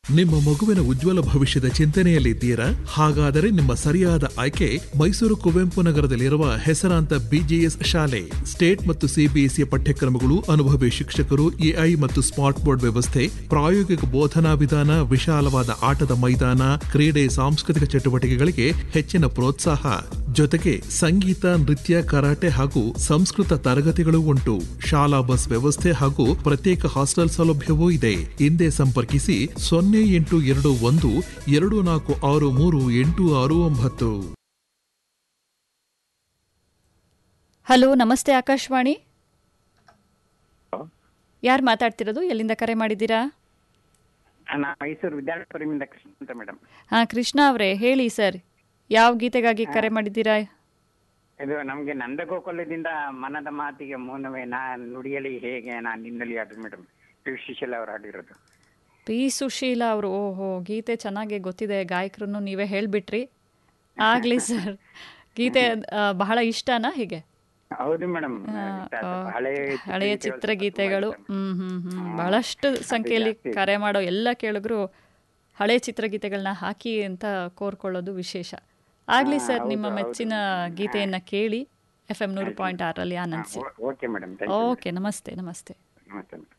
ನಿಮ್ಮ ಮಗುವಿನ ಉಜ್ವಲ ಭವಿಷ್ಯದ ಚಿಂತನೆಯಲ್ಲಿದ್ದೀರಾ ಹಾಗಾದರೆ ನಿಮ್ಮ ಸರಿಯಾದ ಆಯ್ಕೆ ಮೈಸೂರು ಕುವೆಂಪು ನಗರದಲ್ಲಿರುವ ಹೆಸರಾಂತ ಬಿಜಿಎಸ್ ಶಾಲೆ ಸ್ಟೇಟ್ ಮತ್ತು ಸಿಬಿಎಸ್ಇ ಪಠ್ಯಕ್ರಮಗಳು ಅನುಭವಿ ಶಿಕ್ಷಕರು ಎಐ ಮತ್ತು ಸ್ಮಾರ್ಟ್ ಬೋರ್ಡ್ ವ್ಯವಸ್ಥೆ ಪ್ರಾಯೋಗಿಕ ಬೋಧನಾ ವಿಧಾನ ವಿಶಾಲವಾದ ಆಟದ ಮೈದಾನ ಕ್ರೀಡೆ ಸಾಂಸ್ಕೃತಿಕ ಚಟುವಟಿಕೆಗಳಿಗೆ ಹೆಚ್ಚಿನ ಪ್ರೋತ್ಸಾಹ ಜೊತೆಗೆ ಸಂಗೀತ ನೃತ್ಯ ಕರಾಟೆ ಹಾಗೂ ಸಂಸ್ಕೃತ ತರಗತಿಗಳು ಉಂಟು ಶಾಲಾ ಬಸ್ ವ್ಯವಸ್ಥೆ ಹಾಗೂ ಪ್ರತ್ಯೇಕ ಹಾಸ್ಟೆಲ್ ಸೌಲಭ್ಯವೂ ಇದೆ ಹಿಂದೆ ಸಂಪರ್ಕಿಸಿ ಸೊನ್ನೆ ಎಂಟು ಎರಡು ಒಂದು ಎರಡು ನಾಲ್ಕು ಆರು ಮೂರು ಎಂಟು ಆರು ಒಂಬತ್ತು ಹಲೋ ನಮಸ್ತೆ ಆಕಾಶವಾಣಿ ಯಾರು ಮಾತಾಡ್ತಿರೋದು ಎಲ್ಲಿಂದ ಕರೆ ಮಾಡಿದ್ದೀರಾ ನಾ ಮೈಸೂರು ವಿದ್ಯಾರ್ಥಿಪುರಮಿಂದ ಕೃಷ್ಣ ಅಂತ ಮೇಡಮ್ ಹಾ ಕೃಷ್ಣ ಅವರೇ ಹೇಳಿ ಸರ್ ಯಾವ ಗೀತೆಗಾಗಿ ಕರೆ ಮಾಡಿದ್ದೀರಾ ಇದು ನಮ್ಗೆ ನಂದಗೋಕುಲದಿಂದ ಮನದ ಮಾತಿಗೆ ಮೌನವೇ ನಾ ನುಡಿಯಲಿ ಹೇಗೆ ನಾನು ನಿನ್ನಲಿ ಅದು ಮೇಡಮ್ ಪಿ ಶಿಶಿಲ್ ಅವರು ಹಾಡಿರೋದು ಪಿ ಸುಶೀಲ ಅವರು ಓಹೋ ಗೀತೆ ಚೆನ್ನಾಗಿ ಗೊತ್ತಿದೆ ಗಾಯಕರನ್ನು ನೀವೇ ಹೇಳ್ಬಿಟ್ರಿ ಆಗ್ಲಿ ಸರ್ ಗೀತೆ ಆ, ಬಹಳ ಇಷ್ಟನಾ ಹೀಗೆ ಹೌದು ಮೇಡಮ್ ಆ, ಹಳೆಯ ಚಿತ್ರಗೀತೆಗಳು ಹ್ಮ್ ಹ್ಮ್ ಹ್ಮ್ ಬಹಳಷ್ಟು ಸಂಖ್ಯೆಯಲ್ಲಿ ಕರೆ ಮಾಡೋ ಎಲ್ಲ ಕೇಳಿದ್ರು ಹಳೆ ಚಿತ್ರಗೀತೆಗಳನ್ನ ಹಾಕಿ ಅಂತ ಕೋರ್ಕೊಳ್ಳೋದು ವಿಶೇಷ ಆಗ್ಲಿ ಸರ್ ನಿಮ್ಮ ಮೆಚ್ಚಿನ ಗೀತೆಯನ್ನ ಕೇಳಿ ಎಫ್ ಎಂ ನೂರು ಪಾಯಿಂಟ್ ಆರಲ್ಲಿ ಆನಂದಿಸಿ ಓಕೆ ಮೇಡಮ್ ಓಕೆ ನಮಸ್ತೆ ನಮಸ್ತೆ ನಮಸ್ತೆ ಮೇಡಮ್